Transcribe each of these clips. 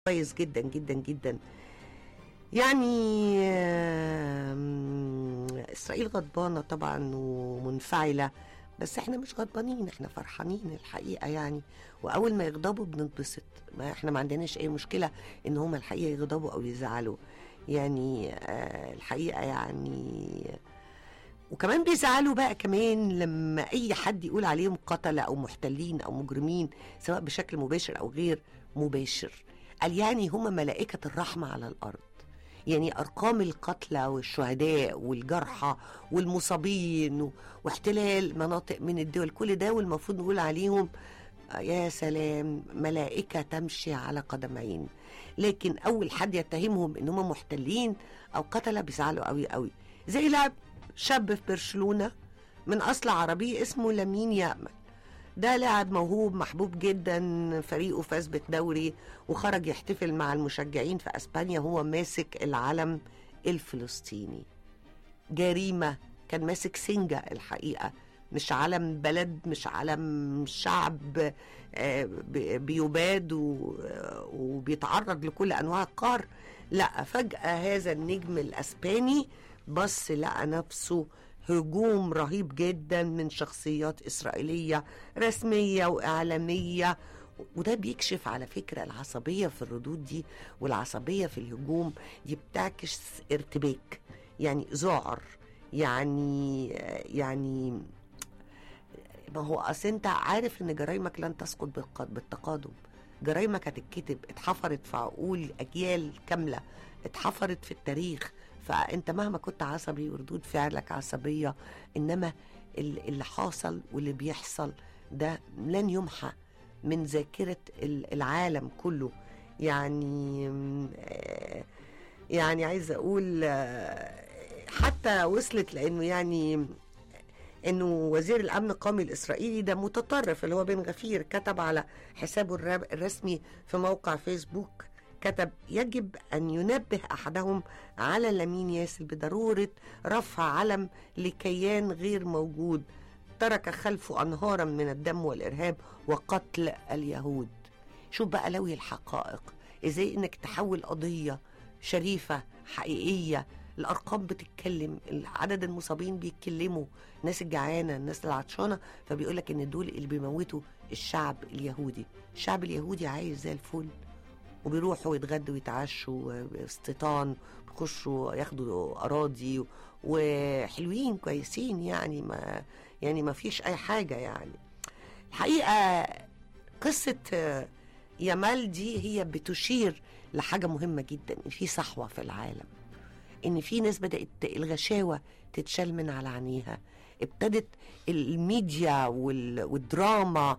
كويس جدا جدا جدا يعني اسرائيل غضبانه طبعا ومنفعله بس احنا مش غضبانين احنا فرحانين الحقيقه يعني واول ما يغضبوا بنتبسط ما احنا ما عندناش اي مشكله ان هم الحقيقه يغضبوا او يزعلوا يعني آه الحقيقه يعني وكمان بيزعلوا بقى كمان لما اي حد يقول عليهم قتله او محتلين او مجرمين سواء بشكل مباشر او غير مباشر قال يعني هم ملائكه الرحمه على الارض يعني ارقام القتلى والشهداء والجرحى والمصابين واحتلال مناطق من الدول كل ده والمفروض نقول عليهم يا سلام ملائكه تمشي على قدمين لكن اول حد يتهمهم ان هم محتلين او قتله بيزعلوا قوي قوي زي لاعب شاب في برشلونه من اصل عربي اسمه لامين يامل ده لاعب موهوب محبوب جدا فريقه فاز بالدوري وخرج يحتفل مع المشجعين في اسبانيا هو ماسك العلم الفلسطيني جريمه كان ماسك سنجة الحقيقه مش علم بلد مش علم شعب بيباد وبيتعرض لكل انواع القهر لا فجاه هذا النجم الاسباني بص لقى نفسه هجوم رهيب جدا من شخصيات إسرائيلية رسمية وإعلامية وده بيكشف على فكرة العصبية في الردود دي والعصبية في الهجوم دي بتعكس ارتباك يعني ذعر يعني يعني ما هو اصل انت عارف ان جرايمك لن تسقط بالتقادم جرايمك هتتكتب اتحفرت في عقول اجيال كامله اتحفرت في التاريخ فانت مهما كنت عصبي وردود فعلك عصبيه انما اللي حاصل واللي بيحصل ده لن يمحى من ذاكره العالم كله يعني يعني عايزه اقول حتى وصلت لانه يعني انه وزير الامن القومي الاسرائيلي ده متطرف اللي هو بن غفير كتب على حسابه الرسمي في موقع فيسبوك كتب يجب أن ينبه أحدهم على لامين ياسر بضرورة رفع علم لكيان غير موجود ترك خلفه أنهارا من الدم والإرهاب وقتل اليهود شوف بقى لوي الحقائق إزاي إنك تحول قضية شريفة حقيقية الأرقام بتتكلم عدد المصابين بيتكلموا الناس الجعانة الناس العطشانة فبيقولك إن دول اللي بيموتوا الشعب اليهودي الشعب اليهودي عايش زي الفل وبيروحوا يتغدوا ويتعشوا استيطان بيخشوا ياخدوا اراضي وحلوين كويسين يعني ما يعني ما فيش اي حاجه يعني الحقيقه قصه يامال دي هي بتشير لحاجه مهمه جدا ان في صحوه في العالم ان في ناس بدات الغشاوه تتشال من على عينيها ابتدت الميديا والدراما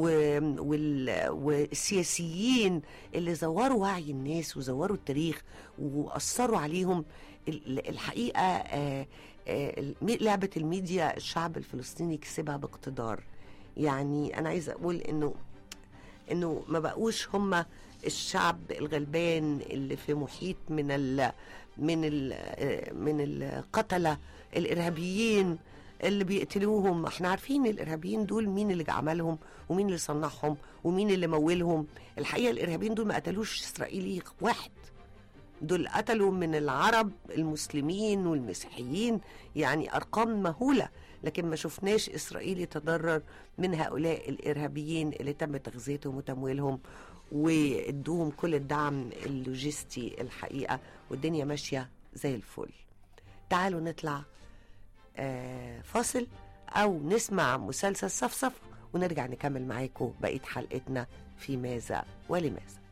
والسياسيين اللي زوروا وعي الناس وزوروا التاريخ واثروا عليهم الحقيقه لعبه الميديا الشعب الفلسطيني كسبها باقتدار يعني انا عايزه اقول انه انه ما بقوش هم الشعب الغلبان اللي في محيط من ال من ال من القتله الارهابيين اللي بيقتلوهم احنا عارفين الارهابيين دول مين اللي عملهم ومين اللي صنعهم ومين اللي مولهم الحقيقه الارهابيين دول ما قتلوش اسرائيلي واحد دول قتلوا من العرب المسلمين والمسيحيين يعني ارقام مهوله لكن ما شفناش اسرائيل يتضرر من هؤلاء الارهابيين اللي تم تغذيتهم وتمويلهم وادوهم كل الدعم اللوجستي الحقيقه والدنيا ماشيه زي الفل تعالوا نطلع آه فاصل او نسمع مسلسل صفصف ونرجع نكمل معاكم بقيه حلقتنا في ماذا ولماذا